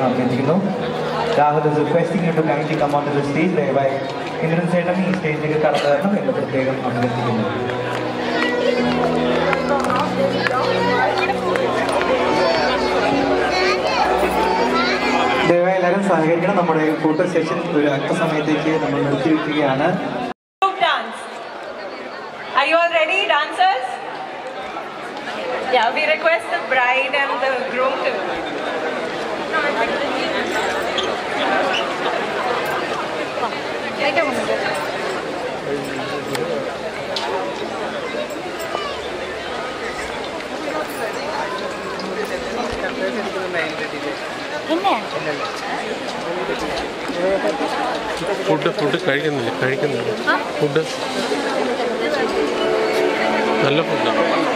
പ്രത്യേകം അഭ്യർത്ഥിക്കുന്നു Rahul is requesting you to kindly come on to the stage ദയവായി ഇന്ദ്രൻ ചേട്ടൻ ഈ സ്റ്റേജിലേക്ക് കടന്നു വരണം എന്ന് പ്രത്യേകം അഭ്യർത്ഥിക്കുന്നു ദയവായി എല്ലാവരും സഹകരിക്കണം നമ്മുടെ ഫോട്ടോ സെഷൻ ഒരു അല്പസമയത്തേക്ക് നമ്മൾ നിർത്തിവെക്കുകയാണ് Group dance. Are you all ready, dancers? Yeah, we request the bride and the groom to. Food food കഴിക്കുന്നില്ല കഴിക്കുന്നില്ല ഫുഡ് നല്ല ഫുഡാണ്